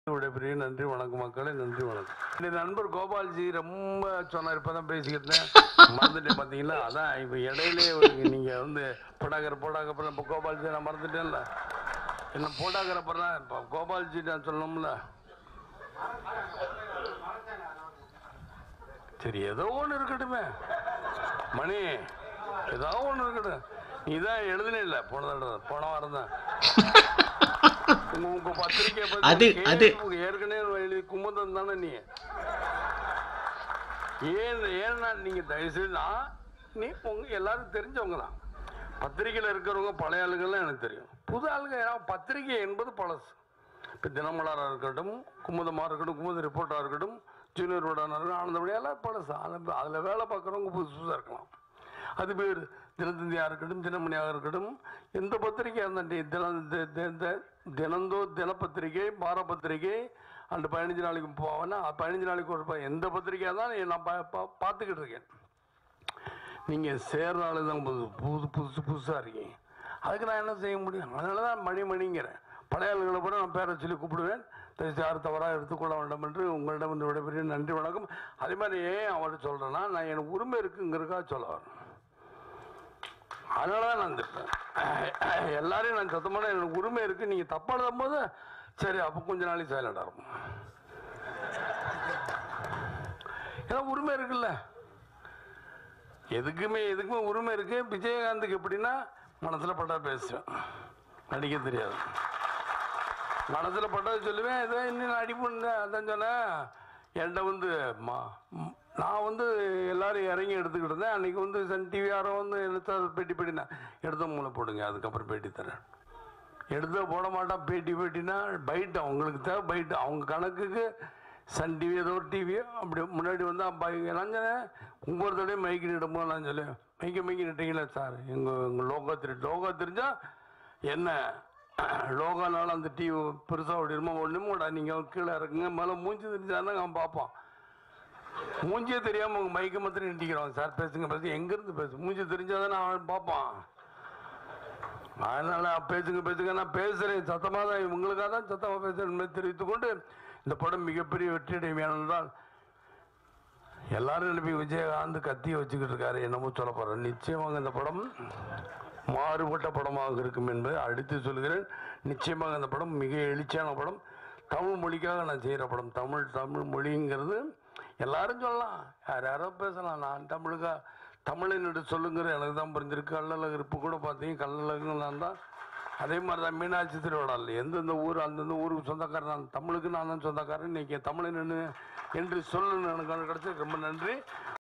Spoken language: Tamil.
விடைபெரிய நன்றி வணக்கம் மக்களே நன்றி வணக்கம் என்னுடைய நண்பர் கோபால்ஜி ரொம்ப சொன்னார் இப்பதான் பேசிக்கிட்டு இருந்தேன். மறந்துட்டேன் பாத்தீங்களா அதான் இப்ப இடையிலே ஒரு- நீங்க வந்து போடாகிற போடாக இப்போ கோபால்ஜி நான் மறந்துட்டேன்ல என்ன போடாகிறப்ப இப்போ கோபால்ஜி நான் சொல்லணும்ல சரி ஏதோ ஒன்று இருக்கட்டுமே மணி ஏதோ ஒன்று இருக்கட்டும் நீ தான் எழுதுனே இல்லை போன தடவை போன வாரம் தான் உங்க உங்க பத்திரிக்கை பத்தி அது- கேள்வி அது- உங்க ஏற்கனவே எழுதி குமுதம் தானே நீ ஏன் ஏன்னா நீங்க தயவு செய்து நான் நீ உங்க எல்லாரும் தெரிஞ்சவங்க தான் பத்திரிக்கையில் இருக்கிறவங்க பழைய ஆளுகள்லாம் எனக்கு தெரியும் புது ஆளுங்க யாராவது பத்திரிகை என்பது பழசு இப்போ தினமலராக இருக்கட்டும் குமுதமாக இருக்கட்டும் குமுத ரிப்போர்ட்டாக இருக்கட்டும் ஜூனியர் ரோடாக இருக்கட்டும் ஆனந்தபடி எல்லாம் பழசு அதில் அதில் வேலை பார்க்குறவங்க புதுசு புதுசாக இருக்கலாம் அது பேர் தினத்தந்தியாக இருக்கட்டும் தினமணியாக இருக்கட்டும் எந்த பத்திரிகையாக இருந்தாலும் தின தி- தி- தி- தினந்தோ தினப்பத்திரிகை வார பத்திரிகை அந்த பதினஞ்சு நாளைக்கு போவேன்னா பதினஞ்சு நாளைக்கு ஒரு ப- எந்த பத்திரிகையாக இருந்தாலும் நான் பா- பா- பார்த்துக்கிட்டு இருக்கேன் நீங்கள் சேர்ற ஆளு தான் புது புது புதுசு புதுசாக இருக்கீங்க அதுக்கு நான் என்ன செய்ய முடியும் அதனால தான் மணி மணிங்கிறேன் பழைய ஆளுகளை கூட நான் பேரை சொல்லி கூப்பிடுவேன் தயவுசெய்து யாரும் தவறாக எடுத்துக்கொள்ள வேண்டாம் என்று உங்களிடம் வந்து விடைபெரிய நன்றி வணக்கம் அதே மாதிரி ஏன் அவர்கிட்ட சொல்கிறேன்னா நான் எனக்கு உரிமை இருக்குங்கிறதுக்காக சொல்ல வரேன் அதனால தான் நான் திட்டேன் எல்லாரையும் நான் சத்தமான எனக்கு உரிமை இருக்கு நீங்கள் தப்பா எழுதும் போது சரி அப்போ கொஞ்ச நாளைக்கு சைலண்டாக இருக்கும் ஏன்னா உரிமை இருக்குல்ல எதுக்குமே எதுக்குமே உரிமை இருக்கு விஜயகாந்துக்கு எப்படின்னா மனசுல பட்டா பேசுவேன் நடிக்க தெரியாது மனசுல பட்டதை சொல்லுவேன் ஏதோ இன்னும் அடிப்பு அதான் சொன்னேன் என்கிட்ட வந்து மா- ம், நான் வந்து எல்லாரும் இறங்கி எடுத்துக்கிட்டு இருந்தேன் அன்னைக்கு வந்து சன் டிவி யாரோ வந்து எடுத்தா பேட்டி பேட்டினா எடுத்த மூளை போடுங்க அதுக்கப்புறம் பேட்டி தரேன் எடுத்த போட மாட்டான் பேட்டி பேட்டினா பைட் அவங்களுக்கு தேவை பைட் அவங்க கணக்குக்கு சன் டிவி ஏதோ ஒரு டிவி அப்படி முன்னாடி வந்து நான் சொன்னேன் ஒவ்வொரு தடையும் மைக்கு நிடும்போது நான் சொல்லுவேன் மைக்க மைக்கு நிட்டீங்களா சார் எங்கள் எங்கள் லோகோ தெரி லோகோ தெரிஞ்சால் என்ன லோகோனால அந்த டிவி பெருசாக ஓடிடுமா ஒன்றுமோடா நீங்கள் கீழே இறக்குங்க மேலே மூஞ்சி தெரிஞ்சாதான் அவன் பார்ப்பான் மூஞ்சியே தெரியாமல் உங்கள் மைக்கை மாத்திரம் நிட்டிக்கிறோம் சார் பேசுங்க பேசுங்க எங்கேருந்து பேசு மூஞ்சி தெரிஞ்சாதானே அவன் பார்ப்பான் அதனால பேசுங்க பேசுங்க நான் பேசுறேன் சத்தமாக தான் இவங்களுக்காக தான் சத்தமாக பேசுறேன் என்பதை தெரிவித்துக் கொண்டு இந்த படம் மிகப்பெரிய வெற்றி அடையும் ஏனென்றால் எல்லாரும் எழுப்பி விஜயகாந்த் கத்தியை வச்சுக்கிட்டு இருக்காரு என்னமோ சொல்ல போறேன் நிச்சயமாக இந்த படம் மாறுபட்ட படமாக இருக்கும் என்பதை அடுத்து சொல்கிறேன் நிச்சயமாக இந்த படம் மிக எழுச்சியான படம் தமிழ் மொழிக்காக நான் செய்கிற படம் தமிழ் தமிழ் மொழிங்கிறது எல்லாரும் சொல்லலாம் யார் யாரோ பேசலாம் நான் தமிழுக்கா தமிழன் என்று சொல்லுங்கிற எனக்கு தான் புரிஞ்சிருக்கு கல்லழகு இப்போ கூட பார்த்தீங்க கல்லழகு நான் தான் அதே மாதிரி தான் மீனாட்சி திருவிழாவில் எந்தெந்த ஊர் அந்தந்த ஊருக்கு சொந்தக்காரன் நான் தமிழுக்கு நான் தான் சொந்தக்காரன் இன்னைக்கு தமிழன் என்று- என்று சொல்லணும் எனக்கு கிடைச்சது ரொம்ப நன்றி